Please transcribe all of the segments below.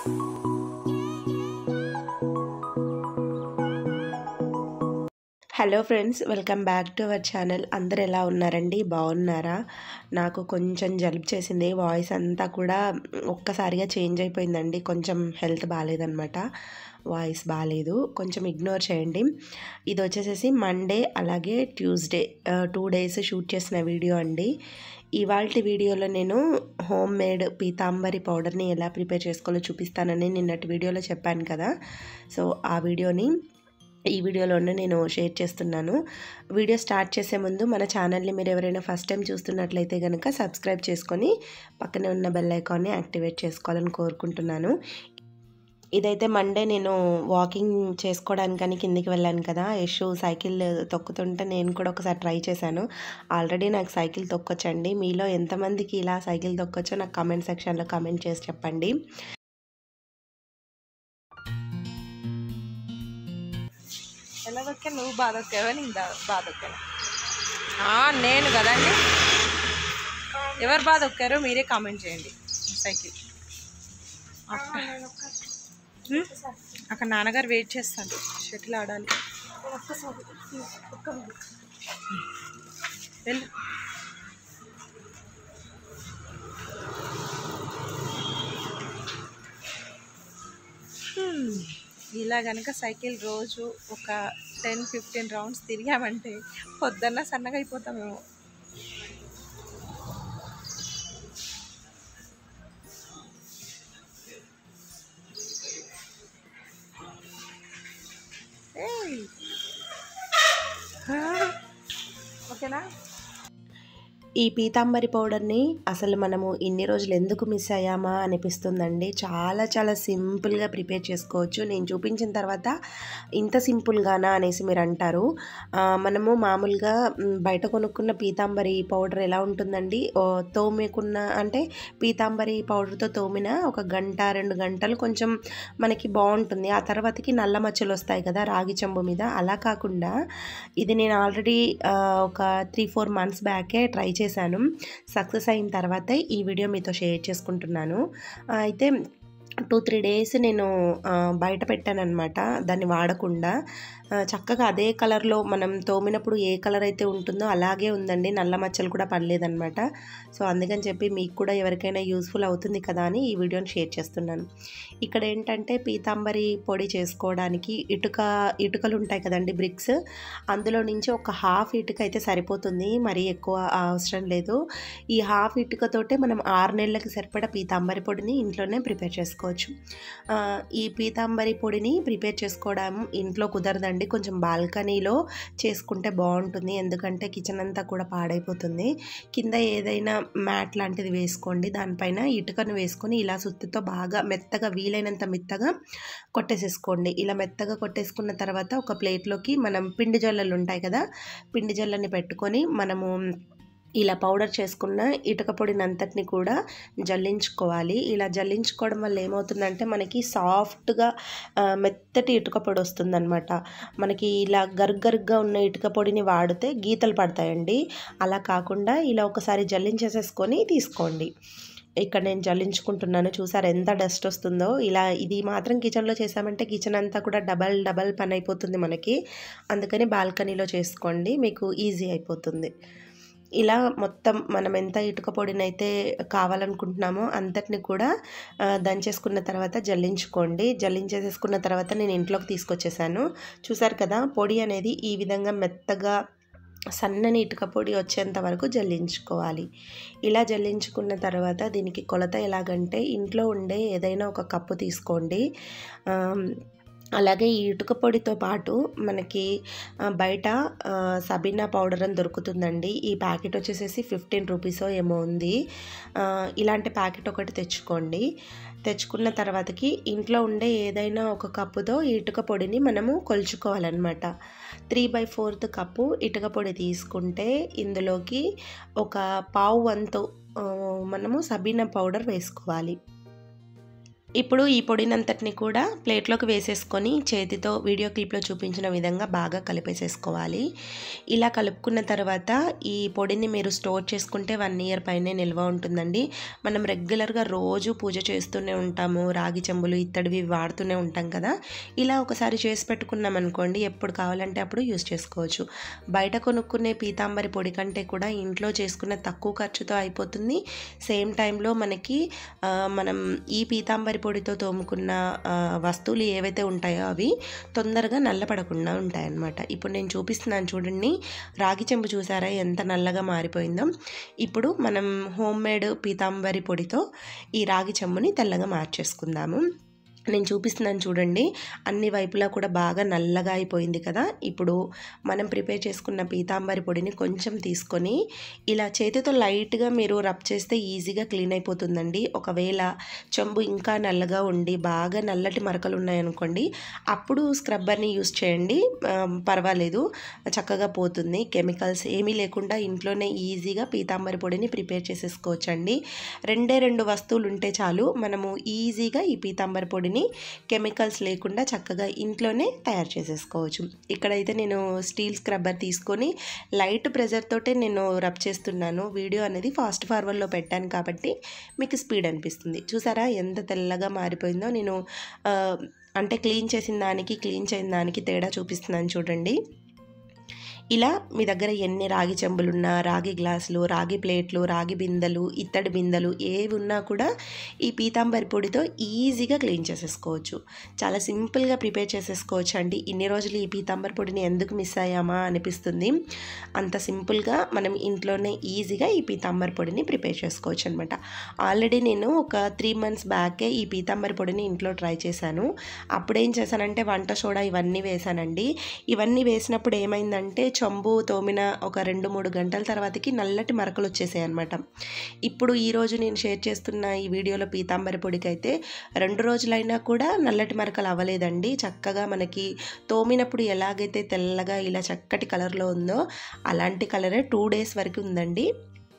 Hello friends welcome back to our channel అందరు ఎలా ఉన్నారండి బాగున్నారా నాకు కొంచెం జలుబు చేసింది వాయిస్ అంతా కూడా ఒక్కసారిగా చేంజ్ అయిపోయిందండి కొంచెం హెల్త్ బాగాలేదనమాట వాయిస్ బాగాలేదు కొంచెం ఇగ్నోర్ చేయండి ఇది వచ్చేసేసి మండే అలాగే ట్యూస్డే టూ డేస్ షూట్ చేసిన వీడియో అండి ఇవాళ వీడియోలో నేను హోమ్ మేడ్ పీతాంబరి పౌడర్ని ఎలా ప్రిపేర్ చేసుకోవాలో చూపిస్తానని నిన్నటి వీడియోలో చెప్పాను కదా సో ఆ వీడియోని ఈ వీడియోలోనే నేను షేర్ చేస్తున్నాను వీడియో స్టార్ట్ చేసే ముందు మన ఛానల్ని మీరు ఎవరైనా ఫస్ట్ టైం చూస్తున్నట్లయితే కనుక సబ్స్క్రైబ్ చేసుకొని పక్కనే ఉన్న బెల్ ఐకాన్ని యాక్టివేట్ చేసుకోవాలని కోరుకుంటున్నాను ఇదైతే మండే నేను వాకింగ్ చేసుకోవడానికని కిందికి వెళ్ళాను కదా యశు సైకిల్ తొక్కుతుంటే నేను కూడా ఒకసారి ట్రై చేశాను ఆల్రెడీ నాకు సైకిల్ తొక్కొచ్చండి మీలో ఎంతమందికి ఇలా సైకిల్ తొక్కొచ్చో నాకు కామెంట్ సెక్షన్లో కామెంట్ చేసి చెప్పండి ఎలా దొక్కా నువ్వు బాగా దొక్కావా నేను దా- బాగా దొక్కాను నేను కదండి ఎవరు బాగా దొక్కారో మీరే కామెంట్ చేయండి సైకిల్ అక్క- హ్మ్? అక్కడ నాన్నగారు వెయిట్ చేస్తాను షటిల్ ఆడాలి వెళ్ళు హ్మ్. ఇలా కనుక సైకిల్ రోజు ఒక టెన్ ఫిఫ్టీన్ రౌండ్స్ తిరిగామంటే పొద్దున్న సన్నగా అయిపోతామేమో ఏయ్. ఆ. ఓకేనా ఈ పీతాంబరి పౌడర్ని అసలు మనము ఇన్ని రోజులు ఎందుకు మిస్ అయ్యామా అనిపిస్తుందండి చాలా చాలా సింపుల్గా ప్రిపేర్ చేసుకోవచ్చు నేను చూపించిన తర్వాత ఇంత సింపుల్గానా అనేసి మీరు అంటారు ఆ, మనము మామూలుగా మ్, బయట కొనుక్కున్న పీతాంబరి పౌడర్ ఎలా ఉంటుందండి ఓ, తోమేకున్న అంటే పీతాంబరి పౌడర్తో తోమిన ఒక గంట రెండు గంటలు కొంచెం మనకి బాగుంటుంది ఆ తర్వాతకి నల్ల మచ్చలు వస్తాయి కదా రాగి చెంబు మీద అలా కాకుండా ఇది నేను ఆల్రెడీ ఒక త్రీ ఫోర్ మంత్స్ బ్యాకే ట్రై చేశాను సక్సెస్ అయిన తర్వాతే ఈ వీడియో మీతో షేర్ చేసుకుంటున్నాను ఆ, అయితే టూ త్రీ డేస్ నేను ఆ, బయట పెట్టానన్నమాట దాన్ని వాడకుండా ఆ, చక్కగా అదే కలర్లో మనం తోమినప్పుడు ఏ కలర్ అయితే ఉంటుందో అలాగే ఉందండి నల్ల మచ్చలు కూడా పడలేదన్నమాట సో అందుకని చెప్పి మీకు కూడా ఎవరికైనా యూస్ఫుల్ అవుతుంది కదా అని ఈ వీడియోని షేర్ చేస్తున్నాను ఇక్కడ ఏంటంటే పీతాంబరి పొడి చేసుకోవడానికి ఇటుక ఇటుకలు ఉంటాయి కదండి బ్రిక్స్ అందులో నుంచి ఒక హాఫ్ ఇటుక అయితే సరిపోతుంది మరీ ఎక్కువ అవసరం లేదు ఈ హాఫ్ ఇటుకతోటే మనం ఆరు నెలలకి సరిపడా పీతాంబరి పొడిని ఇంట్లోనే ప్రిపేర్ చేసుకోవచ్చు ఆ, ఈ పీతాంబరి పొడిని ప్రిపేర్ చేసుకోవడం ఇంట్లో కుదరదండి కొంచెం బాల్కనీలో చేసుకుంటే బాగుంటుంది ఎందుకంటే కిచెన్ అంతా కూడా పాడైపోతుంది కింద ఏదైనా మ్యాట్ లాంటిది వేసుకోండి దానిపైన ఇటుకను వేసుకొని ఇలా సుత్తితో బాగా మెత్తగా వీలైనంత మెత్తగా కొట్టేసేసుకోండి ఇలా మెత్తగా కొట్టేసుకున్న తర్వాత ఒక ప్లేట్లోకి మనం పిండి జల్లలు ఉంటాయి కదా పిండి జల్లని పెట్టుకొని మనము ఇలా పౌడర్ చేసుకున్న ఇటుక పొడిని అంతటిని కూడా జల్లించుకోవాలి ఇలా జల్లించుకోవడం వల్ల ఏమవుతుందంటే మనకి సాఫ్ట్గా ఆ, మెత్తటి ఇటుక పొడి వస్తుందన్నమాట మనకి ఇలా గరుగ్గరుగ్గా ఉన్న ఇటుక పొడిని వాడితే గీతలు పడతాయండి అలా కాకుండా ఇలా ఒకసారి జల్లించేసేసుకొని తీసుకోండి ఇక్కడ నేను జల్లించుకుంటున్నాను చూసారు ఎంత డస్ట్ వస్తుందో ఇలా ఇది మాత్రం కిచెన్లో చేసామంటే కిచెన్ అంతా కూడా డబల్ డబల్ పని అయిపోతుంది మనకి అందుకని బాల్కనీలో చేసుకోండి మీకు ఈజీ అయిపోతుంది ఇలా మొత్తం మనం ఎంత ఇటుక పొడినైతే కావాలనుకుంటున్నామో అంతటిని కూడా ఆ, దంచేసుకున్న తర్వాత జల్లించుకోండి జల్లించేసేసుకున్న తర్వాత నేను ఇంట్లోకి తీసుకొచ్చేసాను చూసారు కదా పొడి అనేది ఈ విధంగా మెత్తగా సన్నని ఇటుక పొడి వచ్చేంత వరకు జల్లించుకోవాలి ఇలా జల్లించుకున్న తర్వాత దీనికి కొలత ఎలాగంటే ఇంట్లో ఉండే ఏదైనా ఒక కప్పు తీసుకోండి ఆమ్, అలాగే ఈ ఇటుక పొడితో పాటు మనకి ఆ, బయట ఆ, సబీనా పౌడర్ అని దొరుకుతుందండి ఈ ప్యాకెట్ వచ్చేసేసి ఫిఫ్టీన్ రూపీసో ఏమో ఉంది ఆ, ఇలాంటి ప్యాకెట్ ఒకటి తెచ్చుకోండి తెచ్చుకున్న తర్వాతకి ఇంట్లో ఉండే ఏదైనా ఒక కప్పుతో ఈ ఇటుక పొడిని మనము కొలుచుకోవాలన్నమాట త్రీ బై ఫోర్త్ కప్పు ఇటుక పొడి తీసుకుంటే ఇందులోకి ఒక పావు వంతు ఆ, మనము సబీనా పౌడర్ వేసుకోవాలి ఇప్పుడు ఈ పొడినంతటిని కూడా ప్లేట్లోకి వేసేసుకొని చేతితో వీడియో క్లిప్లో చూపించిన విధంగా బాగా కలిపేసేసుకోవాలి ఇలా కలుపుకున్న తర్వాత ఈ పొడిని మీరు స్టోర్ చేసుకుంటే వన్ ఇయర్ పైనే నిల్వ ఉంటుందండి మనం రెగ్యులర్గా రోజు పూజ చేస్తూనే ఉంటాము రాగి చెంబులు ఇత్తడివి వాడుతూనే ఉంటాం కదా ఇలా ఒకసారి చేసి పెట్టుకున్నాం అనుకోండి ఎప్పుడు కావాలంటే అప్పుడు యూస్ చేసుకోవచ్చు బయట కొనుక్కునే పీతాంబరి పొడి కంటే కూడా ఇంట్లో చేసుకున్న తక్కువ ఖర్చుతో అయిపోతుంది సేమ్ టైంలో మనకి ఆ, మనం ఈ పీతాంబరి పొడితో తోముకున్న ఆ, వస్తువులు ఏవైతే ఉంటాయో అవి తొందరగా నల్లపడకుండా ఉంటాయన్నమాట ఇప్పుడు నేను చూపిస్తున్నాను చూడండి రాగి చెంబు చూసారా ఎంత నల్లగా మారిపోయిందో ఇప్పుడు మనం హోమ్ మేడ్ పీతాంబరి పొడితో ఈ రాగి చెంబుని తెల్లగా మార్చేసుకుందాము నేను చూపిస్తున్నాను చూడండి అన్ని వైపులా కూడా బాగా నల్లగా అయిపోయింది కదా ఇప్పుడు మనం ప్రిపేర్ చేసుకున్న పీతాంబరి పొడిని కొంచెం తీసుకొని ఇలా చేతితో లైట్గా మీరు రబ్ చేస్తే ఈజీగా క్లీన్ అయిపోతుందండి ఒకవేళ చెంబు ఇంకా నల్లగా ఉండి బాగా నల్లటి మరకలు ఉన్నాయనుకోండి అప్పుడు స్క్రబ్బర్ని యూస్ చేయండి ఆ, పర్వాలేదు చక్కగా పోతుంది కెమికల్స్ ఏమీ లేకుండా ఇంట్లోనే ఈజీగా పీతాంబరి పొడిని ప్రిపేర్ చేసేసుకోవచ్చండి రెండే రెండు వస్తువులు ఉంటే చాలు మనము ఈజీగా ఈ పీతాంబరి పొడిని కెమికల్స్ లేకుండా చక్కగా ఇంట్లోనే తయారు చేసేసుకోవచ్చు ఇక్కడైతే నేను స్టీల్ స్క్రబ్బర్ తీసుకొని లైట్ ప్రెజర్ తోటే నేను రబ్ చేస్తున్నాను వీడియో అనేది ఫాస్ట్ ఫార్వర్డ్లో పెట్టాను కాబట్టి మీకు స్పీడ్ అనిపిస్తుంది చూసారా ఎంత తెల్లగా మారిపోయిందో నేను ఆ, అంటే క్లీన్ చేసిన దానికి క్లీన్ చేయని దానికి తేడా చూపిస్తున్నాను చూడండి ఇలా మీ దగ్గర ఎన్ని రాగి చెంబులున్నా రాగి గ్లాసులు రాగి ప్లేట్లు రాగి బిందెలు ఇత్తడి బిందెలు ఏవి ఉన్నా కూడా ఈ పీతాంబరి పొడితో ఈజీగా క్లీన్ చేసేసుకోవచ్చు చాలా సింపుల్గా ప్రిపేర్ చేసేసుకోవచ్చు అండి ఇన్ని రోజులు ఈ పీతాంబరి పొడిని ఎందుకు మిస్ అయ్యామా అనిపిస్తుంది అంత సింపుల్గా మనం ఇంట్లోనే ఈజీగా ఈ పీతాంబరి పొడిని ప్రిపేర్ చేసుకోవచ్చు అనమాట ఆల్రెడీ నేను ఒక త్రీ మంత్స్ బ్యాకే ఈ పీతాంబరి పొడిని ఇంట్లో ట్రై చేశాను అప్పుడేం చేశానంటే వంట సోడా ఇవన్నీ వేశానండి ఇవన్నీ వేసినప్పుడు ఏమైందంటే చంబు తోమిన ఒక రెండు మూడు గంటల తర్వాతకి నల్లటి మరకలు వచ్చేసాయి అనమాట ఇప్పుడు ఈ రోజు నేను షేర్ చేస్తున్న ఈ వీడియోలో పీతాంబరి పొడికి అయితే రెండు రోజులైనా కూడా నల్లటి మరకలు అవ్వలేదండి చక్కగా మనకి తోమినప్పుడు ఎలాగైతే తెల్లగా ఇలా చక్కటి కలర్లో ఉందో అలాంటి కలరే టూ డేస్ వరకు ఉందండి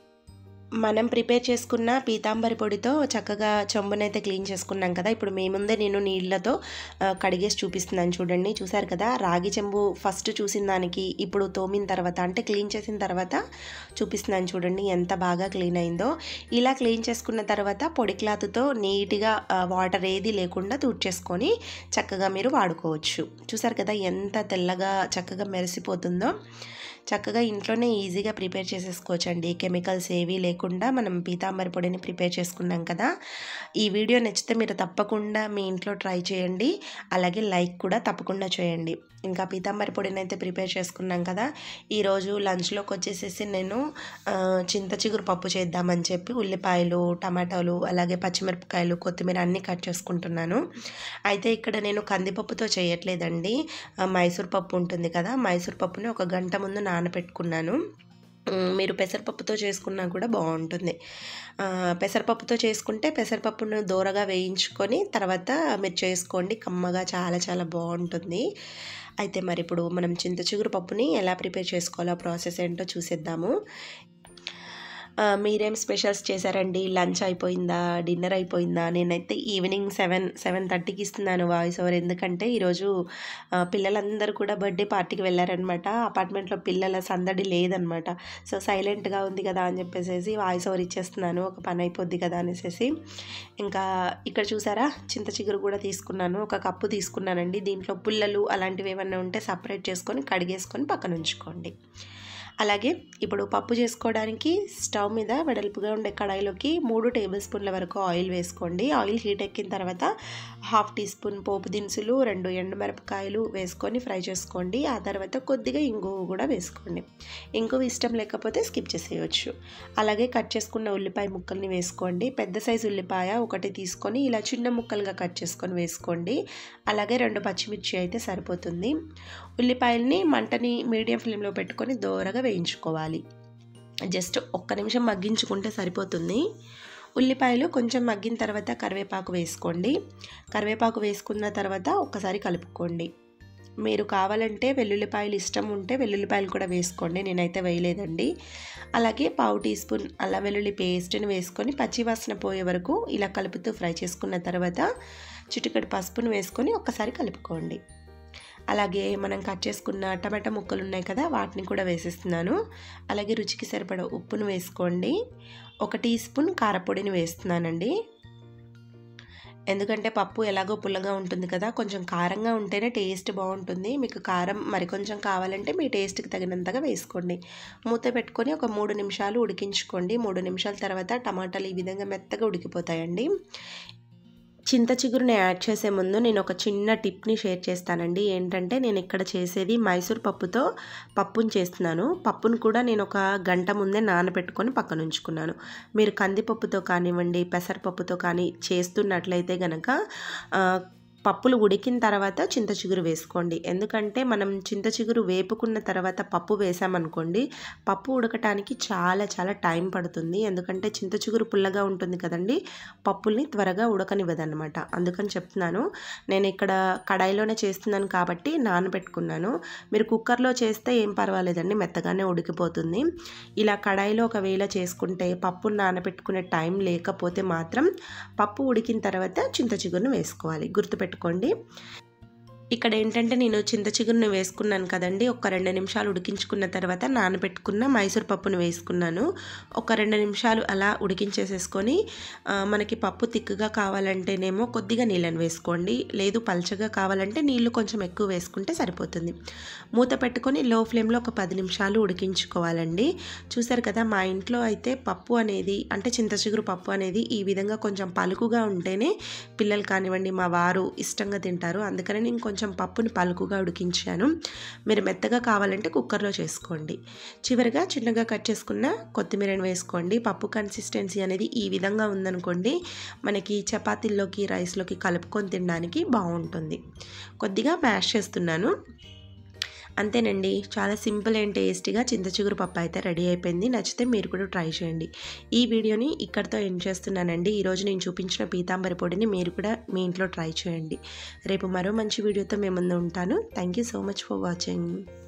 మనం ప్రిపేర్ చేసుకున్న పీతాంబరి పొడితో చక్కగా చెంబునైతే క్లీన్ చేసుకున్నాం కదా ఇప్పుడు మీ ముందే నేను నీళ్ళతో ఆ, కడిగేసి చూపిస్తున్నాను చూడండి చూసారు కదా రాగి చెంబు ఫస్ట్ చూసిన దానికి ఇప్పుడు తోమిన తర్వాత అంటే క్లీన్ చేసిన తర్వాత చూపిస్తున్నాను చూడండి ఎంత బాగా క్లీన్ అయిందో ఇలా క్లీన్ చేసుకున్న తర్వాత పొడి క్లాత్తో నీట్గా ఆ, వాటర్ ఏది లేకుండా తుడిచేసుకొని చక్కగా మీరు వాడుకోవచ్చు చూసారు కదా ఎంత తెల్లగా చక్కగా మెరిసిపోతుందో చక్కగా ఇంట్లోనే ఈజీగా ప్రిపేర్ చేసేసుకోవచ్చండి కెమికల్స్ ఏవీ లేకుండా మనం పీతాంబరి పొడిని ప్రిపేర్ చేసుకున్నాం కదా ఈ వీడియో నచ్చితే మీరు తప్పకుండా మీ ఇంట్లో ట్రై చేయండి అలాగే లైక్ కూడా తప్పకుండా చేయండి ఇంకా పీతాంబరి పొడిని అయితే ప్రిపేర్ చేసుకున్నాం కదా ఈరోజు లంచ్లోకి వచ్చేసేసి నేను ఆ, చింత చిగురు పప్పు చేద్దామని చెప్పి ఉల్లిపాయలు టమాటాలు అలాగే పచ్చిమిరపకాయలు కొత్తిమీర అన్నీ కట్ చేసుకుంటున్నాను అయితే ఇక్కడ నేను కందిపప్పుతో చేయట్లేదండి ఆ, మైసూర్ పప్పు ఉంటుంది కదా మైసూర్ పప్పుని ఒక గంట ముందు నానబెట్టుకున్నాను మ్, మీరు పెసరపప్పుతో చేసుకున్నా కూడా బాగుంటుంది ఆ, పెసరపప్పుతో చేసుకుంటే పెసరపప్పును దూరగా వేయించుకొని తర్వాత మీరు చేసుకోండి కమ్మగా చాలా చాలా బాగుంటుంది అయితే మరి ఇప్పుడు మనం చింత చిగురు పప్పుని ఎలా ప్రిపేర్ చేసుకోవాలో ప్రాసెస్ ఏంటో చూసేద్దాము ఆ, మీరేం స్పెషల్స్ చేశారండి లంచ్ అయిపోయిందా డిన్నర్ అయిపోయిందా నేనైతే ఈవినింగ్ సెవెన్ సెవెన్ థర్టీకి ఇస్తున్నాను వాయిస్ ఓవర్ ఎందుకంటే ఈరోజు ఆ, పిల్లలందరూ కూడా బర్త్డే పార్టీకి వెళ్ళారనమాట అపార్ట్మెంట్లో పిల్లల సందడి లేదనమాట సో సైలెంట్గా ఉంది కదా అని చెప్పేసి వాయిస్ ఓవర్ ఇచ్చేస్తున్నాను ఒక పని అయిపోద్ది కదా అనేసి ఇంకా ఇక్కడ చూసారా చింత చిగురు కూడా తీసుకున్నాను ఒక కప్పు తీసుకున్నానండి దీంట్లో పుల్లలు అలాంటివి ఏమన్నా ఉంటే సపరేట్ చేసుకొని కడిగేసుకొని పక్కన ఉంచుకోండి అలాగే ఇప్పుడు పప్పు చేసుకోవడానికి స్టవ్ మీద వెడల్పుగా ఉండే కడాయిలోకి మూడు టేబుల్ స్పూన్ల వరకు ఆయిల్ వేసుకోండి ఆయిల్ హీట్ ఎక్కిన తర్వాత హాఫ్ టీ స్పూన్ పోపు దినుసులు రెండు ఎండుమిరపకాయలు వేసుకొని ఫ్రై చేసుకోండి ఆ తర్వాత కొద్దిగా ఇంగువ కూడా వేసుకోండి ఇంగువ ఇష్టం లేకపోతే స్కిప్ చేసేయచ్చు అలాగే కట్ చేసుకున్న ఉల్లిపాయ ముక్కల్ని వేసుకోండి పెద్ద సైజు ఉల్లిపాయ ఒకటి తీసుకొని ఇలా చిన్న ముక్కలుగా కట్ చేసుకొని వేసుకోండి అలాగే రెండు పచ్చిమిర్చి అయితే సరిపోతుంది ఉల్లిపాయల్ని మంటని మీడియం ఫ్లేమ్లో పెట్టుకొని దోరగా వేయించుకోవాలి జస్ట్ ఒక్క నిమిషం మగ్గించుకుంటే సరిపోతుంది ఉల్లిపాయలు కొంచెం మగ్గిన తర్వాత కరివేపాకు వేసుకోండి కరివేపాకు వేసుకున్న తర్వాత ఒక్కసారి కలుపుకోండి మీరు కావాలంటే వెల్లుల్లిపాయలు ఇష్టం ఉంటే వెల్లుల్లిపాయలు కూడా వేసుకోండి నేనైతే వేయలేదండి అలాగే పావు టీ స్పూన్ అల్లం వెల్లుల్లి పేస్ట్ని వేసుకొని పచ్చివాసన పోయే వరకు ఇలా కలుపుతూ ఫ్రై చేసుకున్న తర్వాత చిటికెడు పసుపును వేసుకొని ఒక్కసారి కలుపుకోండి అలాగే మనం కట్ చేసుకున్న టమాటా ముక్కలు ఉన్నాయి కదా వాటిని కూడా వేసేస్తున్నాను అలాగే రుచికి సరిపడ ఉప్పును వేసుకోండి ఒక టీ స్పూన్ కారపొడిని వేస్తున్నానండి ఎందుకంటే పప్పు ఎలాగో పుల్లగా ఉంటుంది కదా కొంచెం కారంగా ఉంటేనే టేస్ట్ బాగుంటుంది మీకు కారం మరి కొంచెం కావాలంటే మీ టేస్ట్కి తగినంతగా వేసుకోండి మూత పెట్టుకొని ఒక మూడు నిమిషాలు ఉడికించుకోండి మూడు నిమిషాల తర్వాత టమాటాలు ఈ విధంగా మెత్తగా ఉడికిపోతాయండి చింత చిగురుని యాడ్ చేసే ముందు నేను ఒక చిన్న టిప్ని షేర్ చేస్తానండి ఏంటంటే నేను ఇక్కడ చేసేది మైసూర్ పప్పుతో పప్పుని చేస్తున్నాను పప్పును కూడా నేను ఒక గంట ముందే నానబెట్టుకొని పక్కన ఉంచుకున్నాను మీరు కందిపప్పుతో కానివ్వండి పెసరపప్పుతో కానీ చేస్తున్నట్లయితే గనక పప్పులు ఉడికిన తర్వాత చింత చిగురు వేసుకోండి ఎందుకంటే మనం చింత చిగురు వేపుకున్న తర్వాత పప్పు వేసామనుకోండి పప్పు ఉడకటానికి చాలా చాలా టైం పడుతుంది ఎందుకంటే చింత చిగురు పుల్లగా ఉంటుంది కదండి పప్పుల్ని త్వరగా ఉడకనివ్వదన్నమాట అందుకని చెప్తున్నాను నేను ఇక్కడ కడాయిలోనే చేస్తున్నాను కాబట్టి నానబెట్టుకున్నాను మీరు కుక్కర్లో చేస్తే ఏం పర్వాలేదండి మెత్తగానే ఉడికిపోతుంది ఇలా కడాయిలో ఒకవేళ చేసుకుంటే పప్పును నానబెట్టుకునే టైం లేకపోతే మాత్రం పప్పు ఉడికిన తర్వాత చింత చిగురును వేసుకోవాలి గుర్తుపెట్టుకోండి ఇక్కడ ఏంటంటే నేను చింత చిగురుని వేసుకున్నాను కదండి ఒక రెండు నిమిషాలు ఉడికించుకున్న తర్వాత నానబెట్టుకున్న మైసూర్ పప్పును వేసుకున్నాను ఒక రెండు నిమిషాలు అలా ఉడికించేసేసుకొని మనకి పప్పు తిక్కుగా కావాలంటేనేమో కొద్దిగా నీళ్ళని వేసుకోండి లేదు పల్చగా కావాలంటే నీళ్లు కొంచెం ఎక్కువ వేసుకుంటే సరిపోతుంది మూత పెట్టుకొని లో ఫ్లేమ్లో ఒక పది నిమిషాలు ఉడికించుకోవాలండి చూసారు కదా మా ఇంట్లో అయితే పప్పు అనేది అంటే చింత చిగురు పప్పు అనేది ఈ విధంగా కొంచెం పలుకుగా ఉంటేనే పిల్లలు కానివ్వండి మా వారు ఇష్టంగా తింటారు అందుకని నేను కొంచెం పప్పుని పలుకుగా ఉడికించాను మీరు మెత్తగా కావాలంటే కుక్కర్లో చేసుకోండి చివరిగా చిన్నగా కట్ చేసుకున్న కొత్తిమీరని వేసుకోండి పప్పు కన్సిస్టెన్సీ అనేది ఈ విధంగా ఉందనుకోండి మనకి చపాతీల్లోకి రైస్లోకి కలుపుకొని తినడానికి బాగుంటుంది కొద్దిగా మ్యాష్ చేస్తున్నాను అంతేనండి చాలా సింపుల్ అండ్ టేస్టీగా చింత చిగురు పప్పు అయితే రెడీ అయిపోయింది నచ్చితే మీరు కూడా ట్రై చేయండి ఈ వీడియోని ఇక్కడితో ఎండ్ చేస్తున్నానండి ఈరోజు నేను చూపించిన పీతాంబరి పొడిని మీరు కూడా మీ ఇంట్లో ట్రై చేయండి రేపు మరో మంచి వీడియోతో మేము ముందు ఉంటాను thank you so much for watching